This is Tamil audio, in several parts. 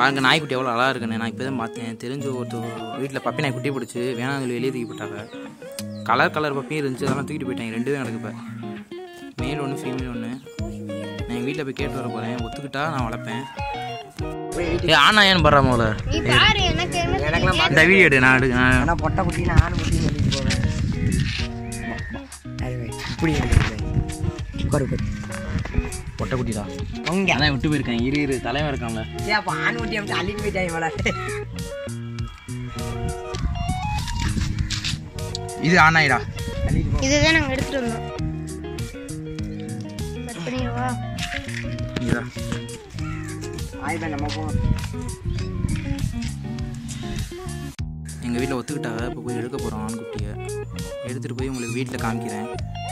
பாருங்க நாய்க்குட்டி எவ்வளோ அழகா இருக்குன்னு நான் இப்போ தான் பார்த்தேன் தெரிஞ்ச ஒருத்தர் வீட்டில் பப்பி நாய் குட்டி பிடிச்சி வேணாம் சொல்லி வெளியே தூக்கி போட்டாங்க கலர் கலர் பப்பியும் இருந்துச்சு அதெல்லாம் தூக்கிட்டு போயிட்டாங்க ரெண்டுமே எனக்கு இப்போ மேல் ஒன்று ஃபீமேல் ஒன்று நான் எங்கள் வீட்டில் போய் கேட்டு வர போகிறேன் ஒத்துக்கிட்டா நான் வளர்ப்பேன் ஏ ஆனா ஏன்னு படுற போல நீ பாரு எனக்கு என்ன எனக்கெல்லாம் இந்த வீடியோ எடு நான் எடு நான் ஆனால் பொட்டை குட்டி நானும் குட்டி சொல்லிட்டு போவேன் அது வை, இப்படி இருக்கு உட்காரு உட்காரு பொட்டை குட்டிடா உங்க அதான் விட்டு போயிருக்கேன் இரு இரு தலைவன் இருக்கான்ல ஏன் அப்போ ஆண் குட்டி அப்படி அள்ளிட்டு போயிட்டாங்க மேலே இது ஆனாயிடா அள்ளிட்டு போ இதுதான் நாங்கள் எடுத்துட்டு வந்தோம் கட் பண்ணிடுவா இதுதான் ஆயிரம் நம்ம போவோம் எங்கள் வீட்டில் ஒத்துக்கிட்டாங்க இப்போ போய் எடுக்க போகிறோம் ஆண்குட்டியை எடுத்துகிட்டு போய் உங்களுக்கு வீட்டில் காமிக்கிறேன்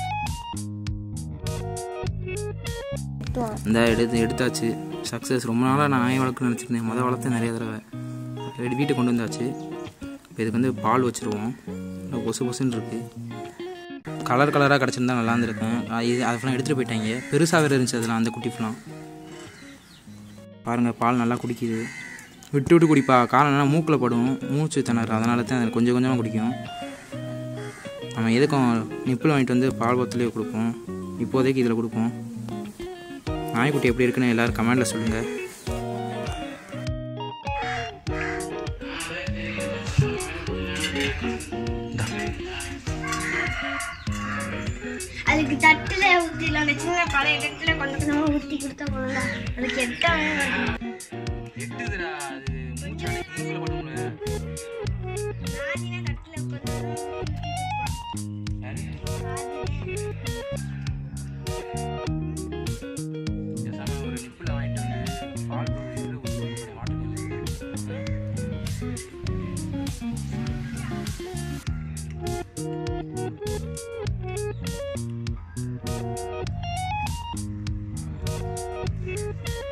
இந்த எடுத்து எடுத்தாச்சு சக்ஸஸ் ரொம்ப நாளாக நான் நாய் வளர்க்கணும்னு நினச்சிருந்தேன் மொதல் வளர்த்து நிறைய தடவை எடு- வீட்டுக்கு கொண்டு வந்தாச்சு இப்போ இதுக்கு வந்து பால் வச்சுருவோம் நல்லா பொசு பொசுன்னு இருக்குது கலர் கலராக கிடச்சிருந்தா நல்லா இருந்திருக்கும் அது இது அதெல்லாம் எடுத்துகிட்டு போயிட்டாங்க பெருசாக வேறு இருந்துச்சு அதெல்லாம் அந்த குட்டி ஃபுல்லாம் பாருங்கள் பால் நல்லா குடிக்குது விட்டு விட்டு குடிப்பா காலம்னா மூக்கில் படும் மூச்சு திணறு அதனால தான் அது கொஞ்சம் கொஞ்சமாக குடிக்கும் நம்ம எதுக்கும் நிப்பிள் வாங்கிட்டு வந்து பால் பத்துலேயே கொடுப்போம் இப்போதைக்கு இதில் கொடுப்போம் நாய்க்குட்டி எப்படி இருக்குன்னு எல்லோரும் கமெண்டில் சொல்லுங்கள் அதுக்கு தட்டுல ஊற்றில அந்த சின்ன பழைய தட்டுல கொஞ்சம் கொஞ்சமாக ஊற்றி கொடுத்தா போதும் அதுக்கு எட்டாவே வருது எட்டுதுடா அது மூச்சு மூக்கில் படும்ல நானே தட்டுல உட்காந்து பேசாம ஒரு நிப்பில் வாங்கிட்டு வந்து பால் இதில் ஊற்றி மாட்டுக்கு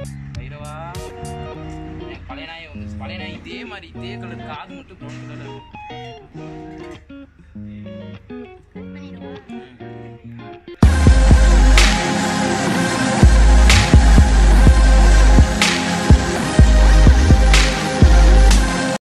பைரவா என் பழைய நாய் வந்து பழைய நாய் இதே மாதிரி இதே கலர் காது மட்டும் ப்ரௌன் கலரில் இருக்கும்